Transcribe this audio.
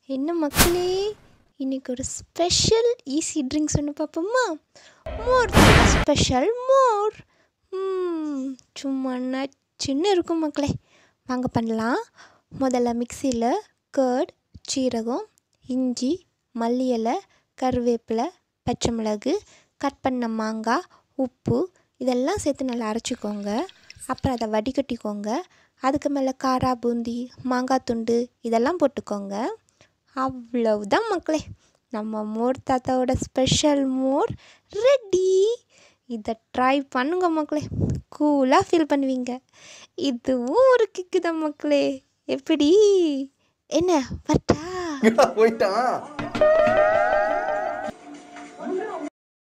என்ன மக்களே இன்னைக்கு ஒரு ஸ்பெஷல் ஈஸி ட்ரிங்க்ஸ் ஒன்று பார்ப்போமா மோர் ஸ்பெஷல் மோர் ம், சும்மா நச்சுன்னு இருக்கும் மக்களே வாங்க பண்ணலாம் முதல்ல மிக்சியில் கர்ட் சீரகம் இஞ்சி மல்லி இலை கருவேப்பிலை பச்சை மிளகு கட் பண்ண மாங்காய் உப்பு இதெல்லாம் சேர்த்து நல்லா அரைச்சிக்கோங்க அப்புறம் அதை வடிகட்டிக்கோங்க அதுக்கு மேலே காரா பூந்தி மாங்காய் துண்டு இதெல்லாம் போட்டுக்கோங்க அவ்வளவுதான் மக்களே நம்ம மோர் தாத்தாவோட ஸ்பெஷல் மோர் ரெடி இதை ட்ரை பண்ணுங்க மக்களே கூலாக ஃபீல் பண்ணுவீங்க இதுவும் ஒரு கிக்கு தான் மக்களே எப்படி என்ன பட்டா போயிட்டான்